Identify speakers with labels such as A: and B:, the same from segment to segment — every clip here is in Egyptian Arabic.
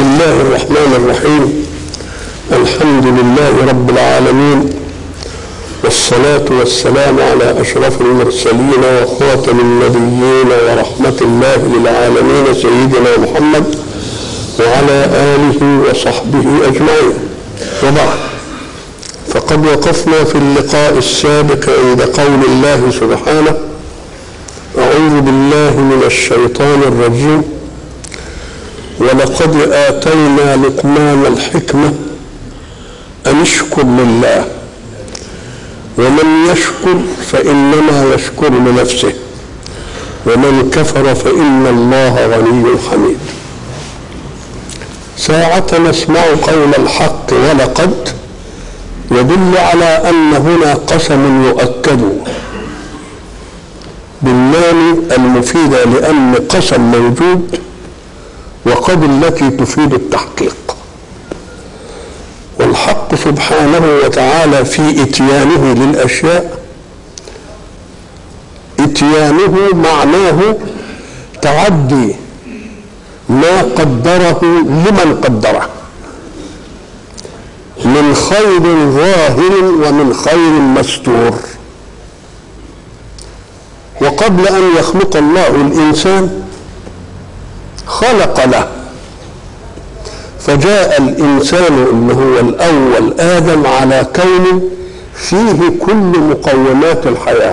A: الله الرحمن الرحيم الحمد لله رب العالمين والصلاة والسلام على أشرف المرسلين وخاتم النبيين ورحمة الله للعالمين سيدنا محمد وعلى آله وصحبه أجمعين وبعد فقد وقفنا في اللقاء السابق عند قول الله سبحانه أعوذ بالله من الشيطان الرجيم ولقد آتينا لقمان الحكمة أن اشكر لله ومن يشكر فإنما يشكر لنفسه ومن كفر فإن الله غني حميد ساعة نسمع قول الحق ولقد يدل على أن هنا قسم يؤكد باللام المفيدة لأن قسم موجود وقد التي تفيد التحقيق والحق سبحانه وتعالى في اتيانه للاشياء اتيانه معناه تعدي ما قدره لمن قدره من خير ظاهر ومن خير مستور وقبل ان يخلق الله الانسان خلق له فجاء الإنسان اللي هو الأول آدم على كون فيه كل مقومات الحياة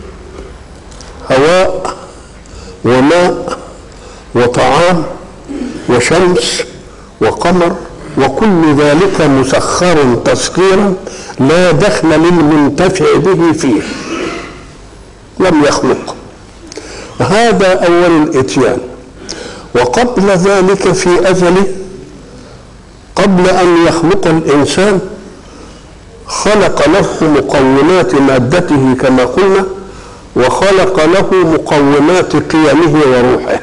A: هواء وماء وطعام وشمس وقمر وكل ذلك مسخر تسخيرا لا دخل للمنتفع به فيه لم يخلق هذا أول الإتيان وقبل ذلك في أزله قبل أن يخلق الإنسان خلق له مقومات مادته كما قلنا وخلق له مقومات قيمه وروحه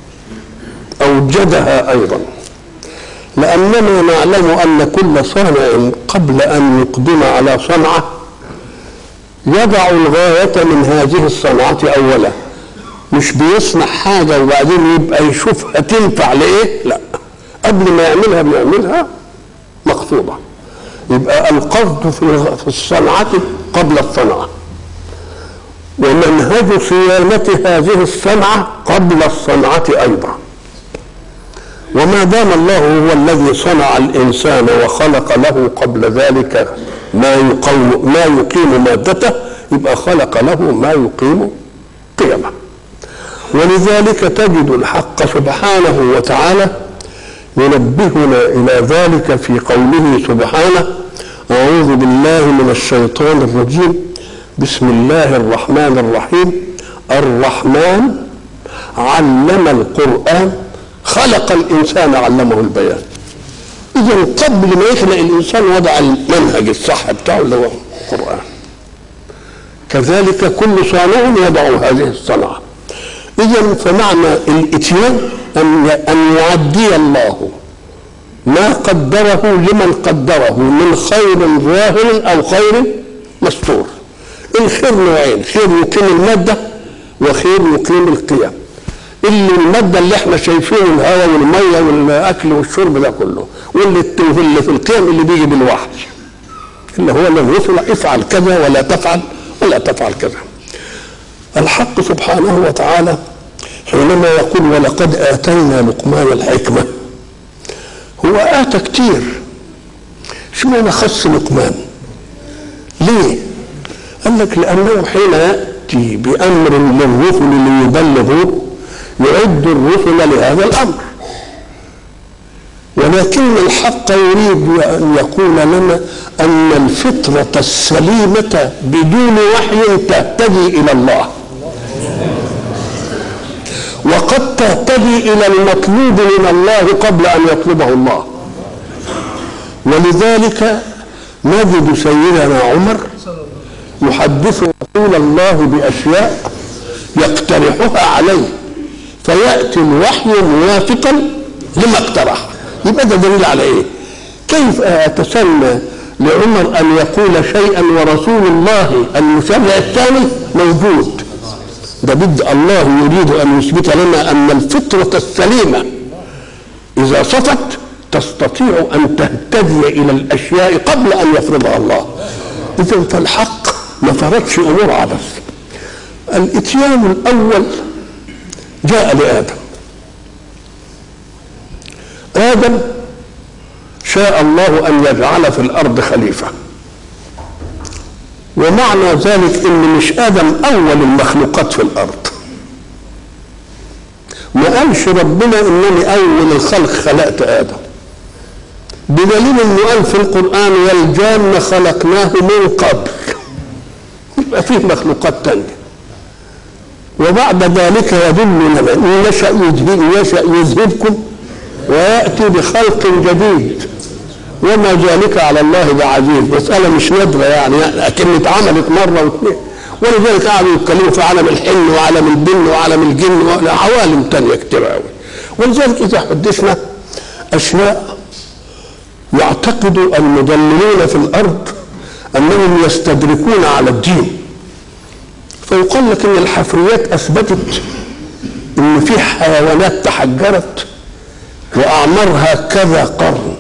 A: أوجدها أيضا لأننا نعلم أن كل صانع قبل أن يقدم على صنعة يضع الغاية من هذه الصنعة أولا مش بيصنع حاجة وبعدين يبقى يشوفها تنفع لإيه لا قبل ما يعملها بيعملها مقصودة يبقى القصد في الصنعة قبل الصنعة ومنهج صيانة هذه الصنعة قبل الصنعة أيضا وما دام الله هو الذي صنع الإنسان وخلق له قبل ذلك ما يقوم ما يقيم مادته يبقى خلق له ما يقيم قيمه ولذلك تجد الحق سبحانه وتعالى ينبهنا الى ذلك في قوله سبحانه اعوذ بالله من الشيطان الرجيم بسم الله الرحمن الرحيم الرحمن علم القران خلق الانسان علمه البيان اذا قبل ما يخلق الانسان وضع المنهج الصح بتاعه اللي هو القران كذلك كل صانع يضع هذه الصنعه اذا فمعنى الاتيان ان ان يعدي الله ما قدره لمن قدره من خير ظاهر او خير مستور الخير نوعين خير يقيم الماده وخير يقيم القيم اللي الماده اللي احنا شايفينه الهواء والميه والاكل والشرب ده كله واللي اللي في القيم اللي بيجي بالوحي اللي هو الرسل افعل كذا ولا تفعل ولا تفعل كذا الحق سبحانه وتعالى حينما يقول ولقد آتينا لقمان الحكمة هو آتى كتير شو معنى خص لقمان ليه قال لك لأنه حين يأتي بأمر للرسل ليبلغوا يعد الرسل لهذا الأمر ولكن الحق يريد أن يقول لنا أن الفطرة السليمة بدون وحي تهتدي إلى الله وقد تهتدي الى المطلوب من الله قبل ان يطلبه الله ولذلك نجد سيدنا عمر يحدث رسول الله باشياء يقترحها عليه فياتي الوحي موافقا لما اقترح يبقى ده دليل على ايه؟ كيف اتسنى لعمر ان يقول شيئا ورسول الله المشرع الثاني موجود ده بد الله يريد ان يثبت لنا ان الفطره السليمه اذا صفت تستطيع ان تهتدي الى الاشياء قبل ان يفرضها الله اذا فالحق ما فرضش امور عبث الاتيان الاول جاء لادم ادم شاء الله ان يجعل في الارض خليفه ومعنى ذلك ان مش ادم اول المخلوقات في الارض ما قالش ربنا انني اول الخلق خلقت ادم بدليل انه قال في القران والجان خلقناه من قبل يبقى فيه مخلوقات تانية وبعد ذلك يدلنا ان يشاء يذهب يشاء يذهبكم وياتي بخلق جديد وما ذلك على الله بعزيز مسألة مش نادرة يعني لكن اتعملت مرة واثنين ولذلك قعدوا يتكلموا في عالم الحن وعالم البن وعالم الجن وعوالم تانية كتير قوي ولذلك إذا حدثنا أشياء يعتقد المضللون في الأرض أنهم يستدركون على الدين فيقول لك إن الحفريات أثبتت إن في حيوانات تحجرت وأعمارها كذا قرن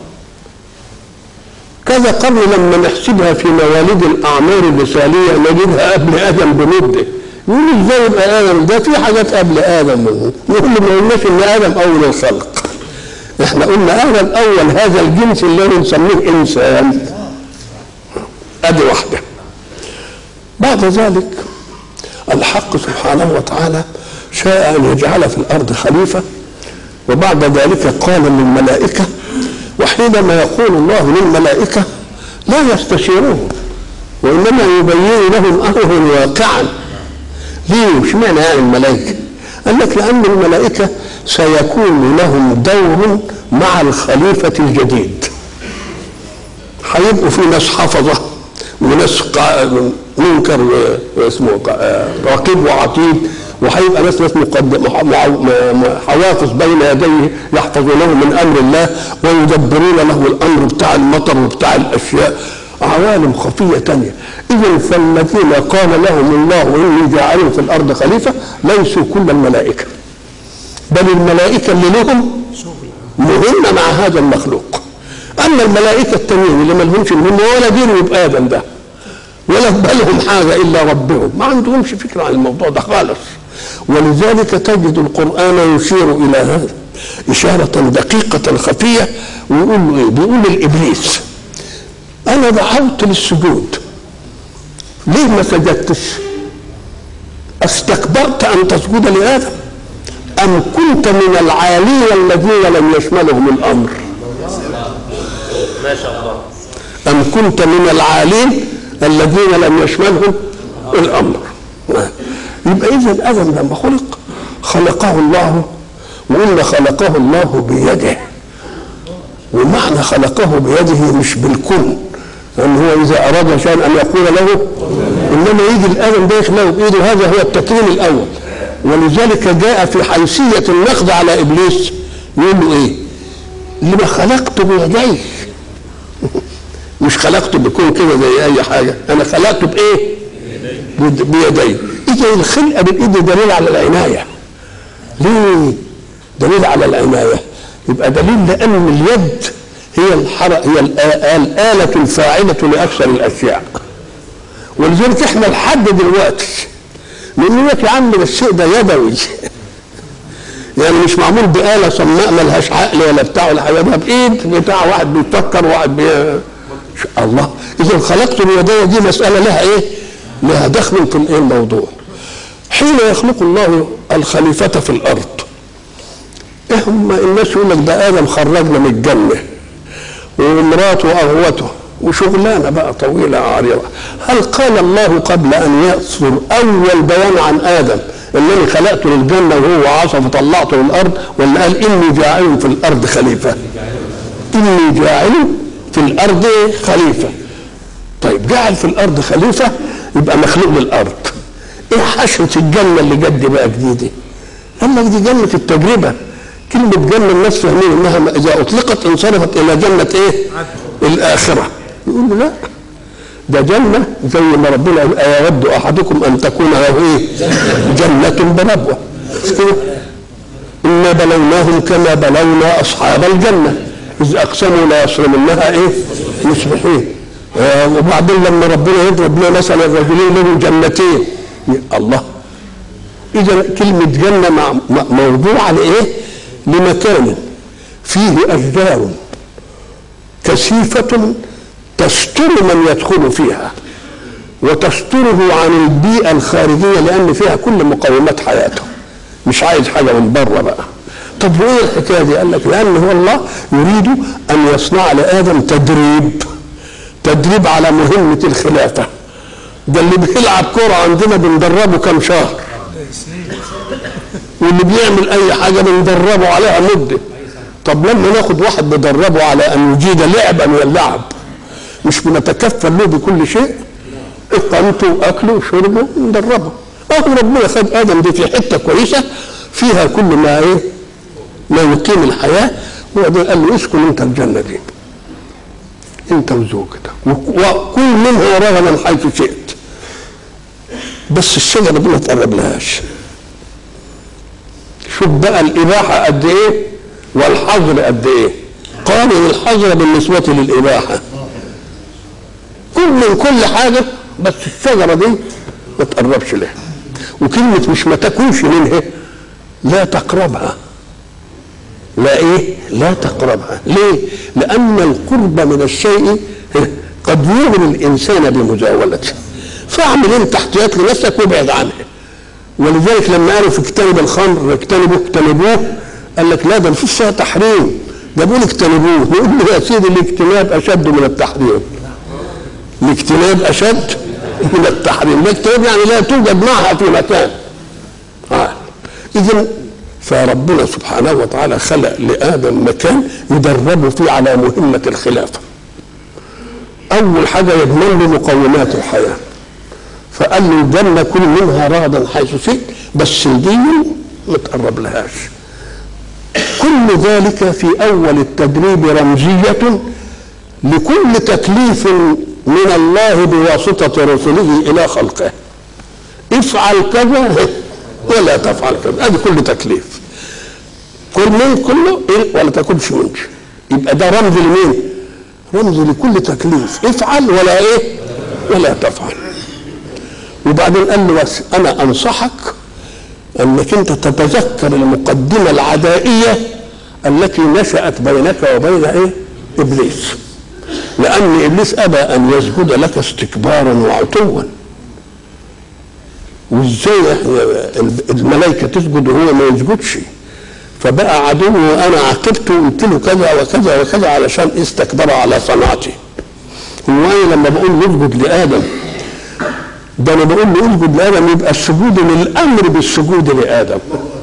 A: كذا قرن لما نحسبها في مواليد الاعمار المثاليه نجدها قبل ادم بمده يقول ازاي يبقى ادم ده في حاجات قبل ادم نقول ما قلناش ان ادم اول الخلق احنا قلنا ادم اول هذا الجنس اللي نسميه انسان ادي واحده بعد ذلك الحق سبحانه وتعالى شاء ان يجعل في الارض خليفه وبعد ذلك قال للملائكه وحينما يقول الله للملائكة لا يستشيرون وإنما يبين لهم أمرا واقعا ليه مش معنى يعني الملائكة قال لك لأن الملائكة سيكون لهم دور مع الخليفة الجديد هيبقوا في ناس حفظة وناس منكر اسمه رقيب وعتيد وهيبقى ناس ناس مقدم حوافظ بين يديه يحفظونه من امر الله ويدبرون له الامر بتاع المطر وبتاع الاشياء عوالم خفية تانية إذا فالذين قال لهم الله إني جاعل في الأرض خليفة ليسوا كل الملائكة بل الملائكة اللي لهم مهمة مع هذا المخلوق أما الملائكة التانيين اللي ما لهمش مهمة ولا دينهم بآدم ده ولا في بالهم حاجة إلا ربهم ما عندهمش فكرة عن الموضوع ده خالص ولذلك تجد القرآن يشير إلى هذا إشارة دقيقة خفية ويقول له إيه؟ بيقول للإبليس أنا دعوت للسجود ليه ما سجدتش؟ استكبرت أن تسجد لآدم أم كنت من العالين الذين لم يشملهم الأمر
B: ما شاء الله
A: أم كنت من العالين الذين لم يشملهم الأمر يبقى إذا آدم لما خلق خلقه الله وقلنا خلقه الله بيده ومعنى خلقه بيده مش بالكل لأن هو إذا أراد شيئا أن يقول له إنما يجي الآدم ده يخلقه بإيده هذا هو التكريم الأول ولذلك جاء في حيثية النقد على إبليس يقول له إيه؟ لما خلقت بيدي مش خلقته بكون كده زي أي حاجة أنا خلقته بإيه؟ بيدي إذا الخلقة بالإيد دليل على العناية ليه؟ دليل على العناية يبقى دليل لأن اليد هي الحرق هي الآلة الفاعلة لأكثر الأشياء ولذلك احنا لحد دلوقتي نقول لك يا عم ده الشيء ده يدوي يعني مش معمول بآلة صماء ملهاش عقل ولا بتاع ولا حاجة ده بإيد بتاع واحد بيفكر وواحد بي... الله إذا خلقت اليدين دي مسألة لها إيه؟ لها دخل في الإيه الموضوع حين يخلق الله الخليفة في الأرض إيه هم الناس يقول لك ده آدم خرجنا من الجنة ومراته أغوته وشغلانه بقى طويله عريضه هل قال الله قبل ان يصدر اول بيان عن ادم انني خلقته للجنه وهو عصى فطلعته للارض ولا قال اني جاعل في الارض خليفه اني جاعل في الارض خليفه طيب جعل في الارض خليفه يبقى مخلوق للارض ايه حشره الجنه اللي جد بقى جديده قال لك دي جنه التجربه كلمه جنه الناس فاهمين انها اذا اطلقت انصرفت الى جنه ايه الاخره يقول له لا ده جنة زي ما ربنا قال أيود أحدكم أن تكون له إيه؟ جنة بربوة إنا بلوناهم كما بلونا أصحاب الجنة اذ اقسموا لا يصرمنها ايه مصبحين آه وبعدين لما ربنا يضرب لنا مثلا الرجلين له جنتين الله اذا كلمه جنه مع م- موضوعه لايه لمكان فيه اشجار كثيفه تستر من يدخل فيها وتستره عن البيئة الخارجية لأن فيها كل مقومات حياته مش عايز حاجة من بره بقى طب وايه الحكاية دي؟ قال لك لأن هو الله يريد أن يصنع لآدم تدريب تدريب على مهمة الخلافة ده اللي بيلعب كرة عندنا بندربه كم شهر واللي بيعمل أي حاجة بندربه عليها مدة طب لما ناخد واحد ندربه على أن يجيد لعبا يلعب مش بنتكفل له بكل شيء اقامته واكله وشربه ندربه اه ربنا خد ادم دي في حته كويسه فيها كل ما ايه ما يقيم الحياه وبعدين قال له اسكن انت الجنه دي انت وزوجتك وكل منها رغدا حيث شئت بس الشجره دي ما تقرب لهاش شوف بقى الاباحه قد ايه والحظر قد ايه قالوا الحظر بالنسبه للاباحه كل من كل حاجه بس الشجره دي ما تقربش لها وكلمه مش ما تاكلش منها لا تقربها لا ايه لا تقربها ليه لان القرب من الشيء قد يغري الانسان بمزاولته فاعمل انت احتياط لنفسك وابعد عنها ولذلك لما قالوا في كتاب الخمر اجتنبوه اجتنبوه قال لك لا ده مفيش فيها تحريم ده بيقول اجتنبوه نقول له يا سيدي الاجتناب اشد من التحريم الاجتناب اشد من التحريم الاجتناب يعني لا توجد معها في مكان آه. اذا فربنا سبحانه وتعالى خلق لادم مكان يدربه فيه على مهمه الخلافه اول حاجه يضمن له مقومات الحياه فقال له الجنه كل منها رغدا حيث شئت بس دي ما تقرب لهاش كل ذلك في اول التدريب رمزيه لكل تكليف من الله بواسطه رسله الى خلقه افعل كذا ولا تفعل كذا هذا كل تكليف كل من كله ولا تاكلش منك يبقى ده رمز لمين رمز لكل تكليف افعل ولا ايه ولا تفعل وبعدين قال له بس انا انصحك انك انت تتذكر المقدمه العدائيه التي نشات بينك وبين ايه ابليس لان ابليس ابى ان يسجد لك استكبارا وعتوا وازاي الملائكه تسجد وهو ما يسجدش فبقى عدو وانا عاقبته وقلت له كذا وكذا وكذا علشان استكبر على صنعتي هو انا لما بقول يسجد لادم ده انا بقول له اسجد لادم يبقى السجود للامر بالسجود لادم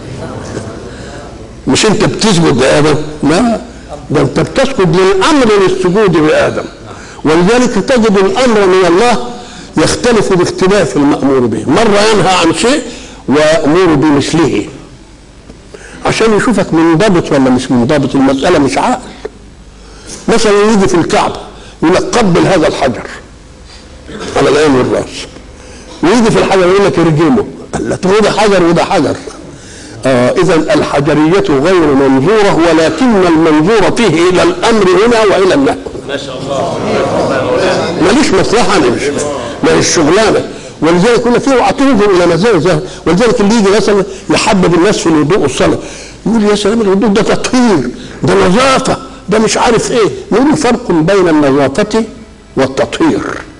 A: مش انت بتسجد لادم لا ده انت بتسجد للامر للسجود لادم ولذلك تجد الامر من الله يختلف باختلاف المامور به مره ينهى عن شيء ويامر بمثله عشان يشوفك منضبط ولا مش منضبط المساله مش عقل مثلا يجي في الكعبه يقول لك قبل هذا الحجر على العين والراس ويجي في الحجر يقول لك ارجمه قال لك هو ده حجر وده حجر آه اذا الحجريه غير منظوره ولكن المنظور فيه الى الامر هنا والى النهي
B: ما شاء الله
A: ماليش مصلحه انا مش ماليش شغلانه ولذلك يقول لك اوعى تنظر الى مزايا ولذلك اللي يجي مثلا يحبب الناس في الوضوء والصلاه يقول يا سلام الوضوء ده تطهير ده نظافه ده مش عارف ايه نقول فرق بين النظافه والتطهير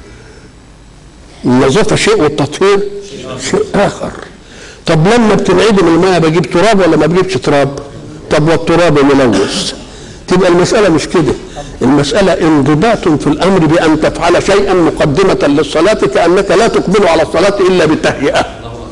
A: النظافه شيء والتطهير شيء اخر طب لما بتنعدم الماء بجيب تراب ولا ما بجيبش تراب طب والتراب ملوث تبقى المسألة مش كده المسألة انضباط في الأمر بأن تفعل شيئا مقدمة للصلاة كأنك لا تقبل على الصلاة إلا بالتهيئة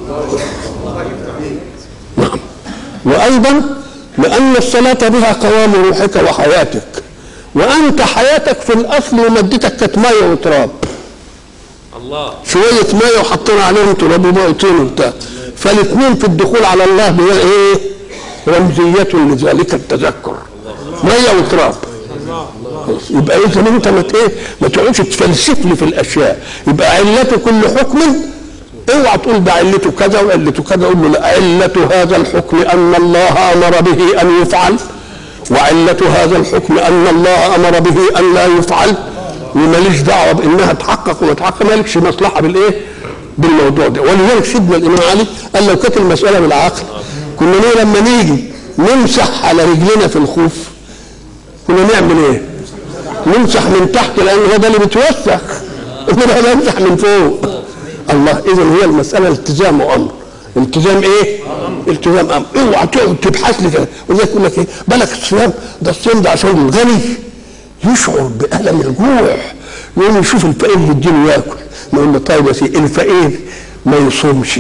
A: نعم وأيضا لأن الصلاة بها قوام روحك وحياتك وأنت حياتك في الأصل ومادتك كانت مية وتراب
B: الله
A: شوية مية وحطينا عليهم تراب وبقوا طين وبتاع فالاثنين في الدخول على الله هي ايه؟ رمزية لذلك التذكر مية وتراب يبقى اذا انت ما ت- ايه ما تقعدش تفلسف لي في الاشياء يبقى علة كل حكم اوعى تقول ده علته كذا وعلته كذا قول له لا علة هذا الحكم ان الله امر به ان يفعل وعلة هذا الحكم أن الله أمر به أن لا يفعل وماليش دعوة بأنها تحقق وما تحقق مالكش مصلحة بالإيه؟ بالموضوع ده ولذلك سيدنا الإمام علي قال لو كانت المسألة بالعقل كنا ليه لما نيجي نمسح على رجلنا في الخوف كنا نعمل إيه؟ نمسح من تحت لأن هو ده اللي بيتوسخ إنما نمسح من فوق الله إذا هي المسألة التزام وأمر التزام ايه؟ التزام امر اوعى تقعد تبحث لي كده ولذلك يقول لك ايه؟ بالك الصيام ده الصيام ده عشان الغني يشعر بألم الجوع يقوم يشوف الفقير يديله ياكل نقول له طيب يا سيدي الفقير ما يصومش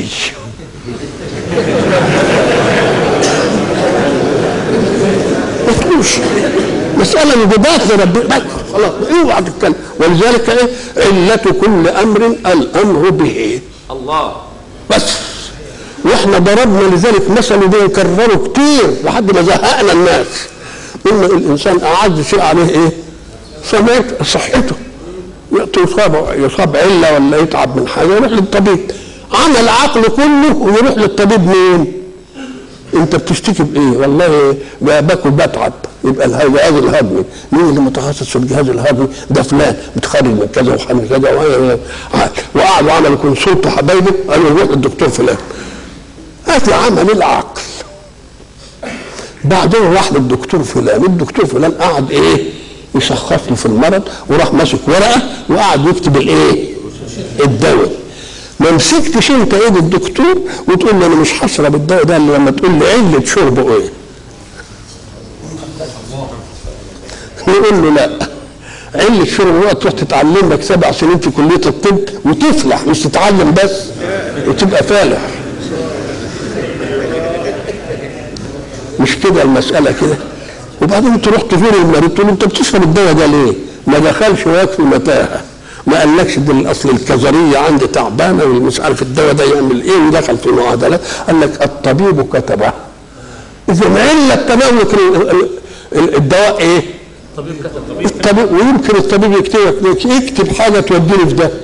A: ما تقولش مسألة انضباط لربنا بس خلاص اوعى تتكلم ولذلك ايه؟ علة كل أمر الأمر به
B: الله
A: بس واحنا ضربنا لذلك مثل بنكرره كتير لحد ما زهقنا الناس قلنا الانسان اعز شيء عليه ايه؟ سمعت صحته يصاب يصاب عله ولا يتعب من حاجه يروح للطبيب عمل عقله كله ويروح للطبيب مين؟ انت بتشتكي بايه؟ والله باكل بتعب يبقى الجهاز الهضمي مين اللي متخصص في الجهاز الهضمي؟ ده فلان متخرج من كذا وحامل كذا وقعدوا عملوا كونسلت حبايبه قالوا روح للدكتور فلان هات عمل العقل بعدين راح للدكتور فلان الدكتور فلان قعد ايه يشخص له في المرض وراح ماسك ورقه وقعد يكتب الايه الدواء ما مسكتش انت ايد الدكتور وتقول له انا مش هشرب الدواء ده الا لما تقول لي عله شربه ايه نقول له لا علة شرب هو تروح تتعلم لك سبع سنين في كلية الطب وتفلح مش تتعلم بس وتبقى فالح مش كده المسألة كده وبعدين تروح تزور المريض تقول له انت بتشرب الدواء ده ليه؟ ما دخلش ويكفي متاهه ما قالكش ده الاصل الكظريه عندي تعبانه ومش عارف الدواء ده يعمل ايه ودخل في معادلات قال لك الطبيب كتبه اذا علة تناول الدواء ايه؟
B: طبيب كتب طبيب
A: الطبيب ويمكن الطبيب يكتبك يكتب حاجه توديني في ده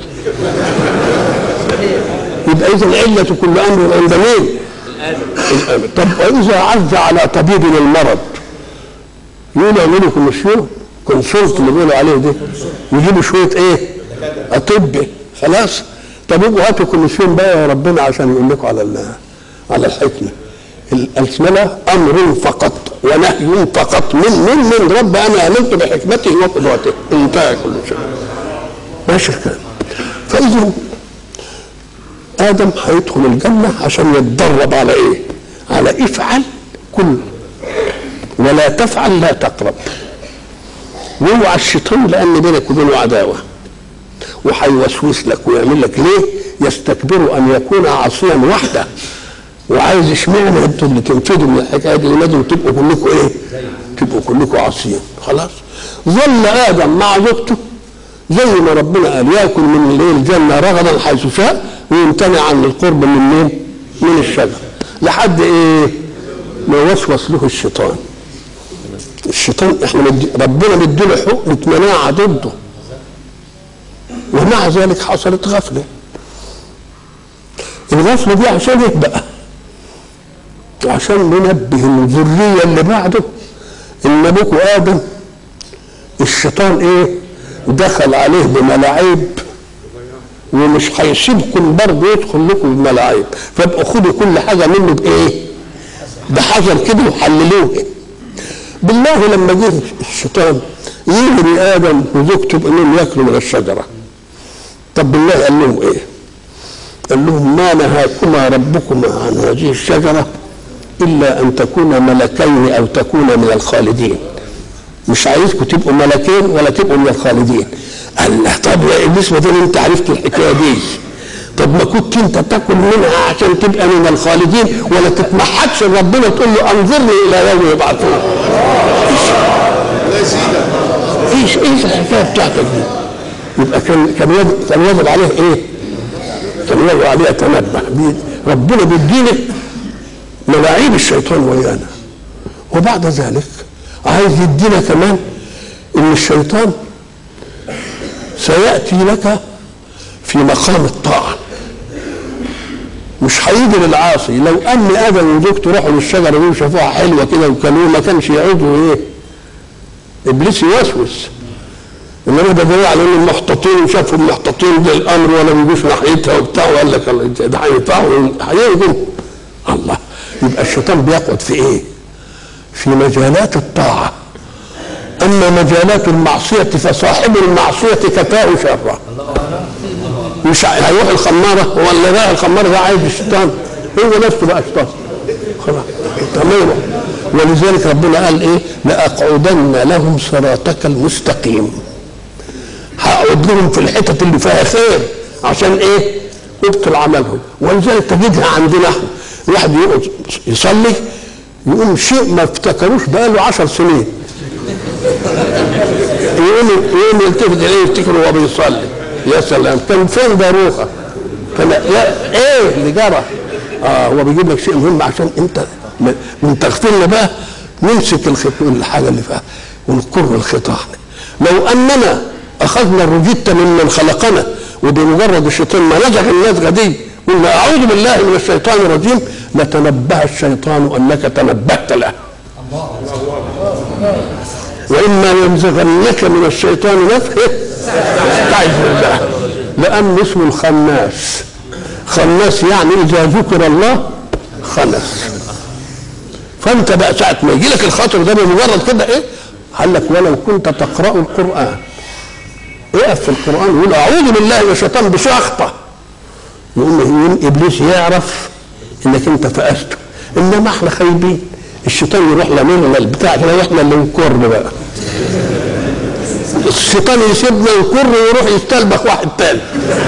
A: يبقى اذا العله كل امر عند مين؟
B: الآدم
A: طب واذا عز على طبيب المرض يقول يعملوا كوميسيون كونسولت اللي بيقولوا عليه ده يجيبوا شويه ايه؟ اطباء خلاص طب يبقوا هاتوا كوميسيون بقى يا ربنا عشان يقول لكم على ال- على الحكمه الألسنة أمر فقط ونهي فقط من من من رب أنا آمنت بحكمته وقدرته انتهى كل شيء ماشي الكلام فإذا آدم هيدخل الجنة عشان يتدرب على إيه؟ على افعل كل ولا تفعل لا تقرب واوعى الشيطان لأن بينك وبينه عداوة وهيوسوس لك ويعمل لك ليه؟ يستكبر أن يكون عاصيا وحده وعايز اشمعنى انتوا اللي تنفذوا من الحكايه دي لازم تبقوا كلكم ايه؟ تبقوا كلكم عاصيين خلاص ظل ادم مع زوجته زي ما ربنا قال ياكل من الايه الجنه رغدا حيث شاء ويمتنع عن القرب من مين؟ من الشجر لحد ايه؟ ما وسوس له الشيطان الشيطان احنا مدي ربنا مديله حكم مناعه ضده ومع ذلك حصلت غفله الغفله دي عشان ايه بقى؟ عشان ننبه الذريه اللي بعده ان ابوكوا ادم الشيطان ايه؟ دخل عليه بملاعيب ومش هيسيبكم برضه يدخل لكم بملاعيب فابقوا خدوا كل حاجه منه بايه؟ بحجر كده وحللوه بالله لما جه الشيطان يغري ادم وزوجته بانهم ياكلوا من الشجره طب بالله قال لهم ايه؟ قال لهم ما نهاكما ربكما عن هذه الشجره الا ان تكونا ملكين او تكونا من الخالدين مش عايزكم تبقوا ملكين ولا تبقوا من الخالدين قال له طب يا ابليس ما دام انت عرفت الحكايه دي طب ما كنت انت تاكل منها عشان تبقى من الخالدين ولا تتمحكش ربنا تقول له انظرني الى يوم يبعثون ايش ايش الحكايه بتاعتك دي يبقى كان كان واجب كان واجب عليه ايه؟ كان واجب عليه يتنبه بي- ربنا بيدينا ملاعيب الشيطان ويانا وبعد ذلك عايز يدينا كمان ان الشيطان سياتي لك في مقام الطاعه مش هيجي للعاصي لو ان ادم وزوجته راحوا للشجره دي وشافوها حلوه كده وكلوه ما كانش يعودوا ايه ابليس يوسوس انما ده دليل على ان المحتطين وشافهم محتطين بالامر ولا بيجوش ناحيتها وبتاع وقال لك ده هينفعوا هيجوا الله يبقى الشيطان بيقعد في ايه؟ في مجالات الطاعه اما مجالات المعصيه فصاحب المعصيه كفاه شره مش هيروح الخماره هو اللي رايح الخماره ده عايز الشيطان هو نفسه بقى شيطان خلاص تمام ولذلك ربنا قال ايه لاقعدن لهم صراطك المستقيم هقعد لهم في الحتت اللي فيها خير عشان ايه يبطل عملهم ولذلك تجدها عندنا احنا الواحد يقعد يصلي يقوم شيء ما افتكروش بقاله عشر سنين يقوم يقوم يلتفت اليه يفتكر وهو بيصلي يا سلام كان فين باروخه كان يا ايه اللي جرى اه هو بيجيب لك شيء مهم عشان انت من تغفلنا بقى نمسك الخط الحاجه اللي فيها ونكر الخطا لو اننا اخذنا الرجيتة ممن خلقنا وبمجرد الشيطان ما نزغ النزغه دي قلنا اعوذ بالله من الشيطان الرجيم لتنبه الشيطان انك تنبهت له واما ينزغنك من الشيطان نزغ استعذ بالله لان اسمه الخناس خناس يعني اذا ذكر الله خنس فانت بقى ساعه ما يجي لك الخاطر ده بمجرد كده ايه قال لك ولو كنت تقرا القران يقف في القران يقول اعوذ بالله من الشيطان بشخطه يقوم يقوم ابليس يعرف انك انت فأسته انما احنا خايبين الشيطان يروح لمين البتاع كده واحنا اللي نكر بقى الشيطان يسيبنا يكر ويروح يستلبخ واحد تاني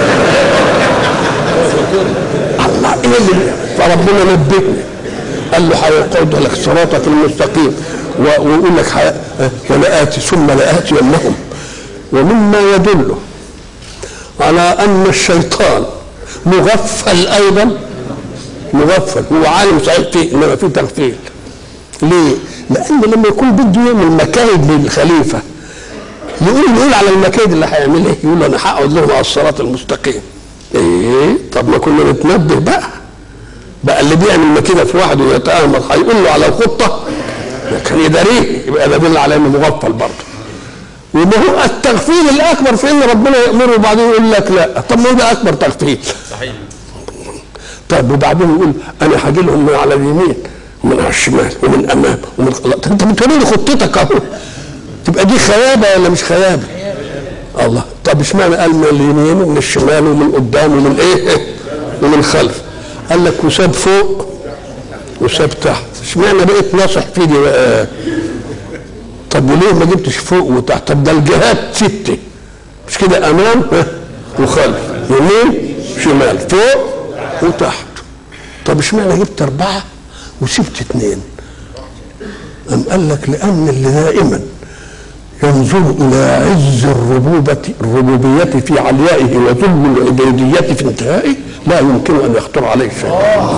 A: الله ايه اللي فربنا نبهنا قال له هيقعد لك صراطك المستقيم ويقول لك حي... ولآتي ثم لآتينهم ومما يدل على أن الشيطان مغفل أيضا مغفل هو عالم صحيح فيه إنما فيه تغفيل ليه؟ لأن لما يكون بده يعمل مكايد للخليفة يقول يقول على المكايد اللي هيعملها يقول انا هقعد لهم على الصراط المستقيم ايه طب ما كنا نتنبه بقى بقى اللي بيعمل كده في واحد ويتآمر هيقول له على الخطه كان يداريه يبقى ده دل على انه مغفل برضه وما هو التغفيل الاكبر في ان ربنا يامره وبعدين يقول لك لا طب ما هو ده اكبر تغفيل
B: صحيح
A: طب وبعدين يقول انا هاجي لهم من على اليمين ومن على الشمال ومن امام ومن انت بتقول لي خطتك اهو تبقى دي خيابه ولا مش خيابه؟ الله طب اشمعنى قال من اليمين ومن الشمال ومن قدام ومن ايه؟ ومن خلف قال لك وساب فوق وساب تحت اشمعنى بقيت ناصح في دي بقى طب وليه ما جبتش فوق وتحت طب ده الجهات ستة مش كده امام وخلف يمين شمال فوق وتحت طب اشمعنى جبت اربعه وسبت اثنين أم قال لك لأن اللي دائما ينظر إلى عز الربوبة الربوبية في عليائه وذل العبودية في انتهائه لا يمكن أن يخطر عليه شيء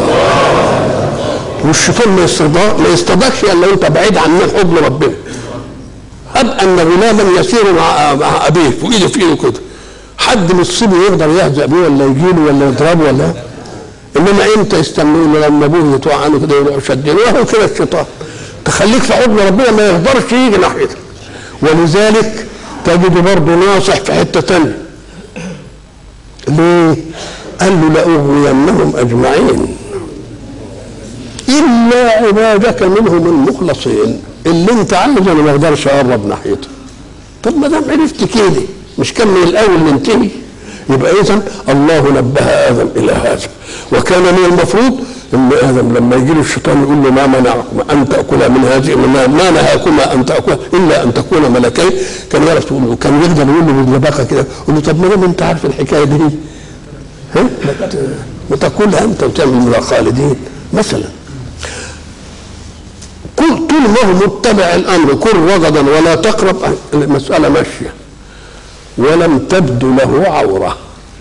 A: والشيطان ما يستضاء ما يستضاكش الا وانت بعيد عن حضن ربنا هب ان غلاما يسير مع مع ابيه وايده في ايده كده حد من الصبي يقدر يهزأ بيه ولا يجيله ولا يضربه ولا انما امتى يستنوا له لما ابوه يتوع عنه كده يروح شدين وهو كده الشيطان تخليك في حضن ربنا ما يقدرش يجي ناحيتك ولذلك تجد برضه ناصح في حته ثانيه ليه؟ قال له لأغوينهم أجمعين إلا عبادك منهم المخلصين اللي أنت عايز أنا ما أقدرش أقرب ناحيته طب ما دام عرفت كده مش كان من الأول ننتهي يبقى إذا الله نبه آدم إلى هذا وكان من المفروض ان ادم لما يجي له الشيطان يقول له ما منعكما ان تاكلا من هذه ما, ما نهاكما ان تاكلا الا ان تكونا ملكين كان يعرف تقول له كان يقدر يقول له باللباقه كده يقول له طب ما دام انت عارف الحكايه دي ها ما تاكلها انت وتعمل من خالدين مثلا كل طول ما هو متبع الامر كن رغدا ولا تقرب المساله ماشيه ولم تبدو له عوره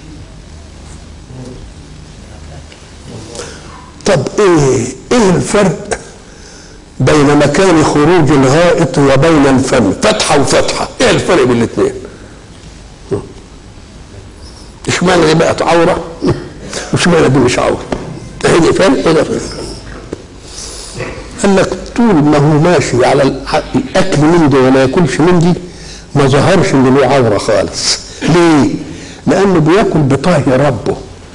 A: طب ايه ايه الفرق بين مكان خروج الغائط وبين الفم فتحه وفتحه ايه الفرق بين الاثنين اشمعنى دي بقت عوره واشمعنى دي مش عوره هي دي فرق ولا فرق قال لك طول ما هو ماشي على الح- الاكل من دي ولا ياكلش من دي ما ظهرش ان له عوره خالص ليه؟ لانه بياكل بطهي ربه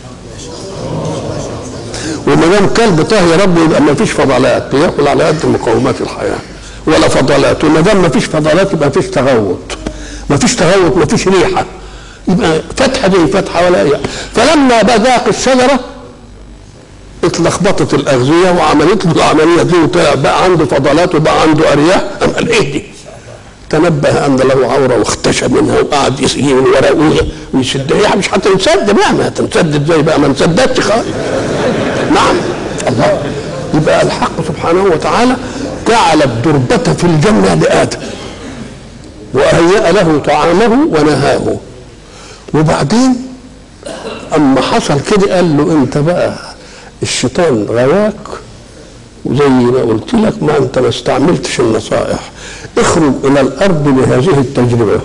A: وما دام كل بطهي ربه يبقى ما فيش فضلات بياكل على قد مقومات الحياه ولا فضلات وما دام ما فيش فضلات يبقى ما فيش تغوط ما فيش تغوط ما فيش ريحه يبقى فتحه دي فتحه ولا اي فلما بذاق الشجره اتلخبطت الاغذيه وعملت له العمليه دي وطلع بقى عنده فضلات وبقى عنده ارياح أم قال ايه دي؟ تنبه ان له عوره واختشى منها وقعد يسقي من ورا ويسد هي مش حتى يسد بقى ما تنسدد زي بقى ما انسددش خالص نعم الله يبقى الحق سبحانه وتعالى جعل الدربة في الجنة لآدم وهيأ له طعامه ونهاه وبعدين اما حصل كده قال له انت بقى الشيطان غواك وزي ما قلت لك ما انت ما استعملتش النصائح اخرج الى الارض بهذه التجربه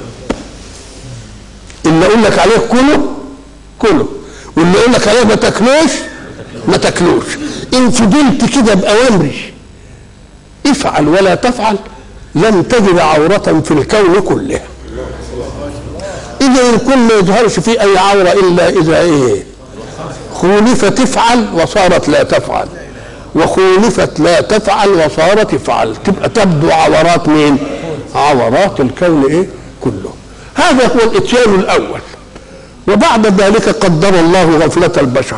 A: اللي اقول لك عليه كله كله واللي اقول لك عليه ما تاكلوش ما تاكلوش ان فضلت كده باوامري افعل ولا تفعل لن تجد عورة في الكون كله إذا يكون ما يظهرش فيه أي عورة إلا إذا إيه خولفت تفعل وصارت لا تفعل وخولفت لا تفعل وصارت تفعل تبقى تبدو عورات مين عورات الكون إيه كله هذا هو الإتيان الأول وبعد ذلك قدر الله غفلة البشر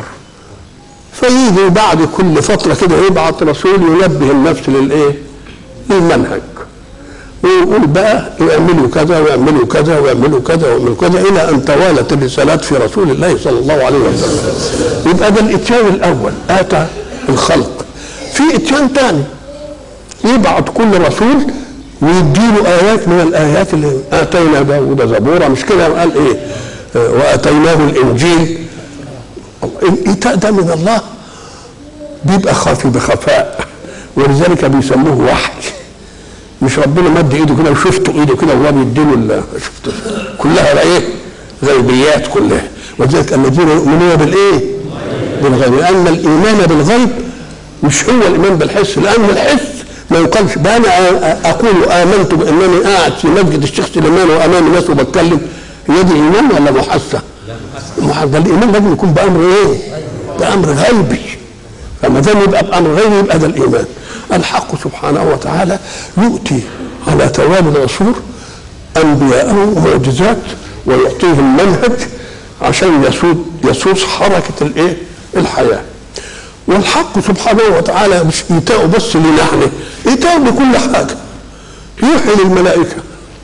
A: فيجي بعد كل فترة كده يبعث رسول ينبه النفس للإيه للمنهج ويقول بقى يعملوا كذا ويعملوا كذا ويعملوا كذا ويعملوا كذا الى ان توالت الرسالات في رسول الله صلى الله عليه وسلم يبقى ده الاتيان الاول اتى الخلق في اتيان ثاني يبعث كل رسول ويديله ايات من الايات اللي اتينا داود زبورا مش كده قال ايه آه، واتيناه الانجيل الايتاء ده من الله بيبقى خافي بخفاء ولذلك بيسموه وحي مش ربنا مد ايده كده وشفته ايده كده وهو بيديله ال- شفته كلها بقى ايه غيبيات كلها ولذلك الذين يؤمنون بالايه؟ بالغيب لان الايمان بالغيب مش هو الايمان بالحس لان الحس ما يقالش بقى انا أ- اقول امنت بانني قاعد في مسجد الشيخ سليمان وامامي ناس وبتكلم هي دي ايمان ولا محسه؟ محسه ده الايمان لازم يكون بامر ايه؟ بامر غيبي فما دام يبقى بامر غيبي يبقى ده الايمان الحق سبحانه وتعالى يؤتي على توالي العصور انبياءه ومعجزات ويعطيهم منهج عشان يسود يسوس حركه الايه؟ الحياه. والحق سبحانه وتعالى مش ايتاؤه بس لنا احنا ايتاؤه لكل حاجه. يوحي للملائكه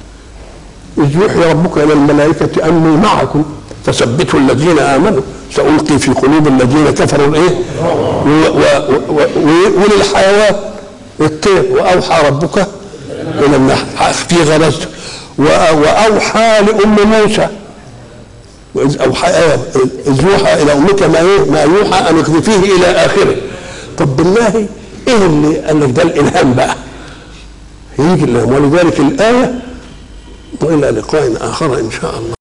A: إذ يوحي ربك إلى الملائكة أني معكم فثبتوا الذين آمنوا سألقي في قلوب الذين كفروا الإيه؟ و- و- و- و- وللحيوان الطير وأوحى ربك إلى النحل في غرزته و- وأوحى لأم موسى وإذ أوحى إذ يوحى إلى أمك ما إيه؟ ما يوحى أن اقذفيه إلى آخره طب بالله إيه اللي قال لك ده الإلهام بقى؟ يجي الإلهام ولذلك الآية والى لقاء اخر ان شاء الله